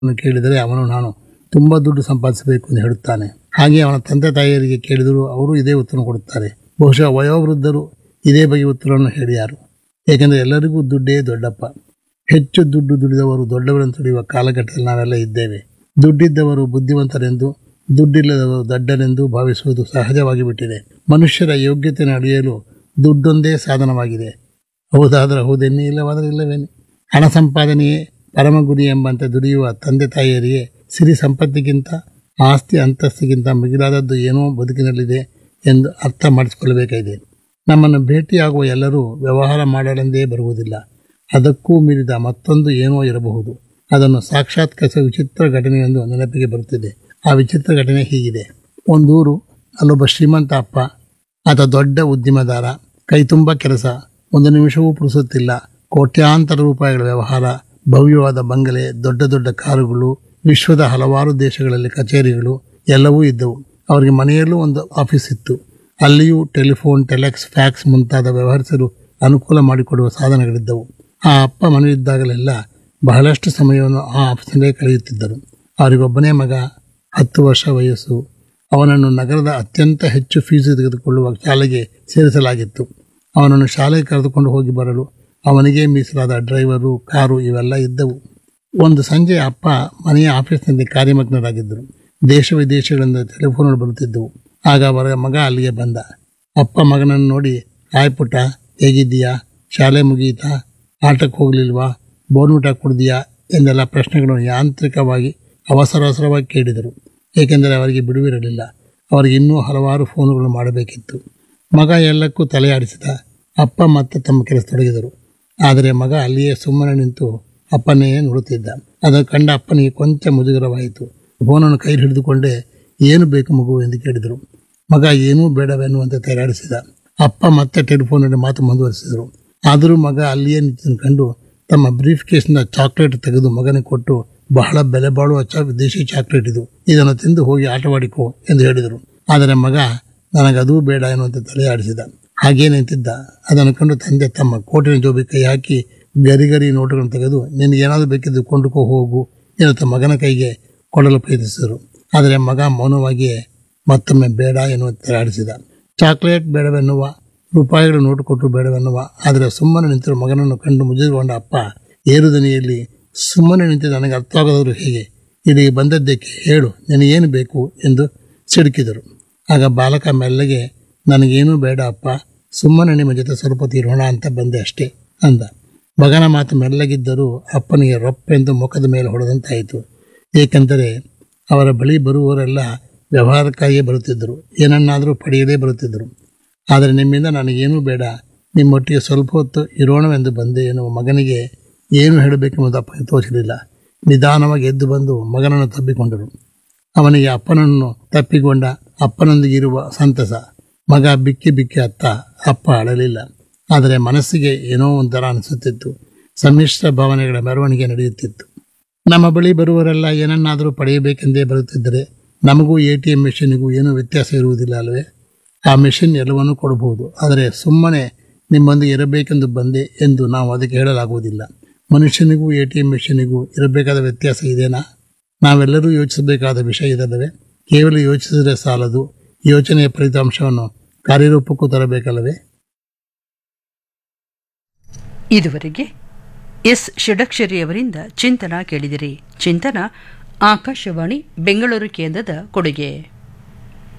ಅವನು ಕೇಳಿದರೆ ಅವನು ನಾನು ತುಂಬ ದುಡ್ಡು ಸಂಪಾದಿಸಬೇಕು ಎಂದು ಹೇಳುತ್ತಾನೆ ಹಾಗೆ ಅವನ ತಂದೆ ತಾಯಿಯರಿಗೆ ಕೇಳಿದರೂ ಅವರು ಇದೇ ಉತ್ತರ ಕೊಡುತ್ತಾರೆ ಬಹುಶಃ ವಯೋವೃದ್ಧರು ಇದೇ ಬಗೆಯ ಉತ್ತರವನ್ನು ಹೇಳಿಯಾರು ಏಕೆಂದರೆ ಎಲ್ಲರಿಗೂ ದುಡ್ಡೇ ದೊಡ್ಡಪ್ಪ ಹೆಚ್ಚು ದುಡ್ಡು ದುಡಿದವರು ದೊಡ್ಡವರನ್ನು ತುಳಿಯುವ ಕಾಲಘಟ್ಟದಲ್ಲಿ ನಾವೆಲ್ಲ ಇದ್ದೇವೆ ದುಡ್ಡಿದ್ದವರು ಬುದ್ಧಿವಂತರೆಂದು ದುಡ್ಡಿಲ್ಲದವರು ದಡ್ಡರೆಂದು ಭಾವಿಸುವುದು ಸಹಜವಾಗಿ ಬಿಟ್ಟಿದೆ ಮನುಷ್ಯರ ಯೋಗ್ಯತೆಯನ್ನು ಅಳೆಯಲು ದುಡ್ಡೊಂದೇ ಸಾಧನವಾಗಿದೆ ಹೌದಾದರೆ ಹೌದೆನ್ನಿ ಇಲ್ಲವಾದರೆ ಇಲ್ಲವೇನೆ ಹಣ ಸಂಪಾದನೆಯೇ ಪರಮ ಗುರಿ ಎಂಬಂತೆ ದುಡಿಯುವ ತಂದೆ ತಾಯಿಯರಿಗೆ ಸಿರಿ ಸಂಪತ್ತಿಗಿಂತ ಆಸ್ತಿ ಅಂತಸ್ತಿಗಿಂತ ಮಿಗಿಲಾದದ್ದು ಏನೋ ಬದುಕಿನಲ್ಲಿದೆ ಎಂದು ಅರ್ಥ ಮಾಡಿಸಿಕೊಳ್ಳಬೇಕಾಗಿದೆ ನಮ್ಮನ್ನು ಭೇಟಿಯಾಗುವ ಎಲ್ಲರೂ ವ್ಯವಹಾರ ಮಾಡಲೆಂದೇ ಬರುವುದಿಲ್ಲ ಅದಕ್ಕೂ ಮೀರಿದ ಮತ್ತೊಂದು ಏನೋ ಇರಬಹುದು ಅದನ್ನು ಸಾಕ್ಷಾತ್ಕರಿಸುವ ವಿಚಿತ್ರ ಘಟನೆಯೊಂದು ನೆನಪಿಗೆ ಬರುತ್ತಿದೆ ಆ ವಿಚಿತ್ರ ಘಟನೆ ಹೀಗಿದೆ ಒಂದೂರು ಅಲ್ಲೊಬ್ಬ ಶ್ರೀಮಂತ ಅಪ್ಪ ಆತ ದೊಡ್ಡ ಉದ್ಯಮದಾರ ಕೈ ತುಂಬ ಕೆಲಸ ಒಂದು ನಿಮಿಷವೂ ಪುರುಸುತ್ತಿಲ್ಲ ಕೋಟ್ಯಾಂತರ ರೂಪಾಯಿಗಳ ವ್ಯವಹಾರ ಭವ್ಯವಾದ ಬಂಗಲೆ ದೊಡ್ಡ ದೊಡ್ಡ ಕಾರುಗಳು ವಿಶ್ವದ ಹಲವಾರು ದೇಶಗಳಲ್ಲಿ ಕಚೇರಿಗಳು ಎಲ್ಲವೂ ಇದ್ದವು ಅವರಿಗೆ ಮನೆಯಲ್ಲೂ ಒಂದು ಆಫೀಸ್ ಇತ್ತು ಅಲ್ಲಿಯೂ ಟೆಲಿಫೋನ್ ಟೆಲೆಕ್ಸ್ ಫ್ಯಾಕ್ಸ್ ಮುಂತಾದ ವ್ಯವಹರಿಸಲು ಅನುಕೂಲ ಮಾಡಿಕೊಡುವ ಸಾಧನಗಳಿದ್ದವು ಆ ಅಪ್ಪ ಮನೆಯಿದ್ದಾಗಲೆಲ್ಲ ಬಹಳಷ್ಟು ಸಮಯವನ್ನು ಆ ಆಫೀಸ್ನಲ್ಲೇ ಕಳೆಯುತ್ತಿದ್ದರು ಅವರಿಗೊಬ್ಬನೇ ಮಗ ಹತ್ತು ವರ್ಷ ವಯಸ್ಸು ಅವನನ್ನು ನಗರದ ಅತ್ಯಂತ ಹೆಚ್ಚು ಫೀಸು ತೆಗೆದುಕೊಳ್ಳುವ ಶಾಲೆಗೆ ಸೇರಿಸಲಾಗಿತ್ತು ಅವನನ್ನು ಶಾಲೆಗೆ ಕರೆದುಕೊಂಡು ಹೋಗಿ ಬರಲು ಅವನಿಗೆ ಮೀಸಲಾದ ಡ್ರೈವರು ಕಾರು ಇವೆಲ್ಲ ಇದ್ದವು ಒಂದು ಸಂಜೆ ಅಪ್ಪ ಮನೆಯ ಆಫೀಸ್ನಲ್ಲಿ ಕಾರ್ಯಮಗ್ನರಾಗಿದ್ದರು ದೇಶ ವಿದೇಶಗಳಿಂದ ಟೆಲಿಫೋನ್ಗಳು ಬರುತ್ತಿದ್ದವು ಆಗ ಅವರ ಮಗ ಅಲ್ಲಿಗೆ ಬಂದ ಅಪ್ಪ ಮಗನನ್ನು ನೋಡಿ ಹಾಯ್ ಪುಟ್ಟ ಹೇಗಿದ್ದೀಯಾ ಶಾಲೆ ಮುಗಿಯಿತಾ ಆಟಕ್ಕೆ ಹೋಗಲಿಲ್ವಾ ಬೋರ್ನೂಟ ಕುಡ್ದಿಯಾ ಎಂದೆಲ್ಲ ಪ್ರಶ್ನೆಗಳನ್ನು ಯಾಂತ್ರಿಕವಾಗಿ ಅವಸರ ಅವಸರವಾಗಿ ಕೇಳಿದರು ಏಕೆಂದರೆ ಅವರಿಗೆ ಬಿಡುವಿರಲಿಲ್ಲ ಅವರಿಗೆ ಇನ್ನೂ ಹಲವಾರು ಫೋನುಗಳು ಮಾಡಬೇಕಿತ್ತು ಮಗ ಎಲ್ಲಕ್ಕೂ ತಲೆಯಾಡಿಸಿದ ಅಪ್ಪ ಮತ್ತೆ ತಮ್ಮ ಕೆಲಸ ತೊಡಗಿದರು ಆದರೆ ಮಗ ಅಲ್ಲಿಯೇ ಸುಮ್ಮನೆ ನಿಂತು ಅಪ್ಪನೇ ನೋಡುತ್ತಿದ್ದ ಅದನ್ನು ಕಂಡ ಅಪ್ಪನಿಗೆ ಕೊಂಚ ಮುಜುಗರವಾಯಿತು ಫೋನನ್ನು ಕೈ ಹಿಡಿದುಕೊಂಡೇ ಏನು ಬೇಕು ಮಗು ಎಂದು ಕೇಳಿದರು ಮಗ ಏನೂ ಬೇಡವೆನ್ನುವಂತೆ ತಯಾರಿಸಿದ ಅಪ್ಪ ಮತ್ತೆ ಟೆಲಿಫೋನಲ್ಲಿ ಮಾತು ಮುಂದುವರಿಸಿದರು ಆದರೂ ಮಗ ಅಲ್ಲಿಯೇ ನಿಂತನ್ನು ಕಂಡು ತಮ್ಮ ಬ್ರೀಫ್ ಕೇಸ್ನ ಚಾಕ್ಲೇಟ್ ತೆಗೆದು ಮಗನಿಗೆ ಕೊಟ್ಟು ಬಹಳ ಬೆಲೆ ಬಾಳುವ ಚ ವಿದೇಶಿ ಚಾಕ್ಲೇಟ್ ಇದು ಇದನ್ನು ತಿಂದು ಹೋಗಿ ಆಟವಾಡಿಕೋ ಎಂದು ಹೇಳಿದರು ಆದರೆ ಮಗ ನನಗದೂ ಬೇಡ ಎನ್ನುವಂತೆ ತಲೆಯಾಡಿಸಿದ ಹಾಗೇ ನಿಂತಿದ್ದ ಅದನ್ನು ಕಂಡು ತಂದೆ ತಮ್ಮ ಕೋಟಿನ ಜೋಬಿ ಕೈ ಹಾಕಿ ಗರಿ ಗರಿ ನೋಟುಗಳನ್ನು ತೆಗೆದು ನಿನಗೇನಾದರೂ ಬೇಕಿದ್ದು ಕೊಂಡುಕೋ ಹೋಗು ಎನ್ನುತ್ತ ಮಗನ ಕೈಗೆ ಕೊಡಲು ಪ್ರಯತ್ನಿಸಿದರು ಆದರೆ ಮಗ ಮೌನವಾಗಿಯೇ ಮತ್ತೊಮ್ಮೆ ಬೇಡ ಎನ್ನುವಂತೆ ಆಡಿಸಿದ ಚಾಕ್ಲೇಟ್ ಬೇಡವೆನ್ನುವ ರೂಪಾಯಿಗಳು ನೋಟು ಕೊಟ್ಟು ಬೇಡವೆನ್ನುವ ಆದರೆ ಸುಮ್ಮನೆ ನಿಂತಿರುವ ಮಗನನ್ನು ಕಂಡು ಮುಗಿದುಕೊಂಡ ಅಪ್ಪ ಏರುದನಿಯಲ್ಲಿ ಸುಮ್ಮನೆ ನಿಂತು ನನಗೆ ಅರ್ಥವಾಗದವರು ಹೇಗೆ ಇಲ್ಲಿಗೆ ಬಂದದ್ದಕ್ಕೆ ಹೇಳು ನಿನಗೇನು ಬೇಕು ಎಂದು ಸಿಡುಕಿದರು ಆಗ ಬಾಲಕ ಮೆಲ್ಲಗೆ ನನಗೇನೂ ಬೇಡ ಅಪ್ಪ ಸುಮ್ಮನೆ ನಿಮ್ಮ ಜೊತೆ ಸ್ವಲ್ಪ ತೀರೋಣ ಅಂತ ಬಂದೆ ಅಷ್ಟೇ ಅಂದ ಮಗನ ಮಾತು ಮೆಲ್ಲಗಿದ್ದರೂ ಅಪ್ಪನಿಗೆ ರೊಪ್ಪೆಂದು ಮುಖದ ಮೇಲೆ ಹೊಡೆದಂತಾಯಿತು ಏಕೆಂದರೆ ಅವರ ಬಳಿ ಬರುವವರೆಲ್ಲ ವ್ಯವಹಾರಕ್ಕಾಗಿಯೇ ಬರುತ್ತಿದ್ದರು ಏನನ್ನಾದರೂ ಪಡೆಯಲೇ ಬರುತ್ತಿದ್ದರು ಆದರೆ ನಿಮ್ಮಿಂದ ನನಗೇನೂ ಬೇಡ ನಿಮ್ಮೊಟ್ಟಿಗೆ ಸ್ವಲ್ಪ ಹೊತ್ತು ಇರೋಣವೆಂದು ಬಂದೆ ಎನ್ನುವ ಮಗನಿಗೆ ಏನು ಹೇಳಬೇಕೆಂಬುದು ಅಪ್ಪನಿಗೆ ತೋಚಲಿಲ್ಲ ನಿಧಾನವಾಗಿ ಎದ್ದು ಬಂದು ಮಗನನ್ನು ತಬ್ಬಿಕೊಂಡರು ಅವನಿಗೆ ಅಪ್ಪನನ್ನು ತಪ್ಪಿಕೊಂಡ ಅಪ್ಪನೊಂದಿಗೆ ಇರುವ ಸಂತಸ ಮಗ ಬಿಕ್ಕಿ ಬಿಕ್ಕಿ ಅತ್ತ ಅಪ್ಪ ಅಳಲಿಲ್ಲ ಆದರೆ ಮನಸ್ಸಿಗೆ ಏನೋ ಒಂಥರ ಅನಿಸುತ್ತಿತ್ತು ಸಮ್ಮಿಶ್ರ ಭಾವನೆಗಳ ಮೆರವಣಿಗೆ ನಡೆಯುತ್ತಿತ್ತು ನಮ್ಮ ಬಳಿ ಬರುವವರೆಲ್ಲ ಏನನ್ನಾದರೂ ಪಡೆಯಬೇಕೆಂದೇ ಬರುತ್ತಿದ್ದರೆ ನಮಗೂ ಎ ಟಿ ಎಂ ಮೆಷಿನಿಗೂ ಏನೂ ವ್ಯತ್ಯಾಸ ಇರುವುದಿಲ್ಲ ಅಲ್ಲವೇ ಆ ಮೆಷಿನ್ ಎಲ್ಲವನ್ನೂ ಕೊಡಬಹುದು ಆದರೆ ಸುಮ್ಮನೆ ನಿಮ್ಮೊಂದಿಗೆ ಇರಬೇಕೆಂದು ಬಂದೆ ಎಂದು ನಾವು ಅದಕ್ಕೆ ಹೇಳಲಾಗುವುದಿಲ್ಲ ಮನುಷ್ಯನಿಗೂ ಎ ಟಿ ಎಂ ಮೆಷಿನಿಗೂ ಇರಬೇಕಾದ ವ್ಯತ್ಯಾಸ ಇದೆನಾ ನಾವೆಲ್ಲರೂ ಯೋಚಿಸಬೇಕಾದ ವಿಷಯ ಇದಲ್ಲವೇ ಕೇವಲ ಯೋಚಿಸಿದರೆ ಸಾಲದು ಯೋಚನೆಯ ಫಲಿತಾಂಶವನ್ನು ಕಾರ್ಯರೂಪಕ್ಕೂ ತರಬೇಕಲ್ಲವೇ ಇದುವರೆಗೆ ಎಸ್ ಷಡಕ್ಷರಿಯವರಿಂದ ಚಿಂತನ ಕೇಳಿದಿರಿ ಚಿಂತನ ಆಕಾಶವಾಣಿ ಬೆಂಗಳೂರು ಕೇಂದ್ರದ ಕೊಡುಗೆ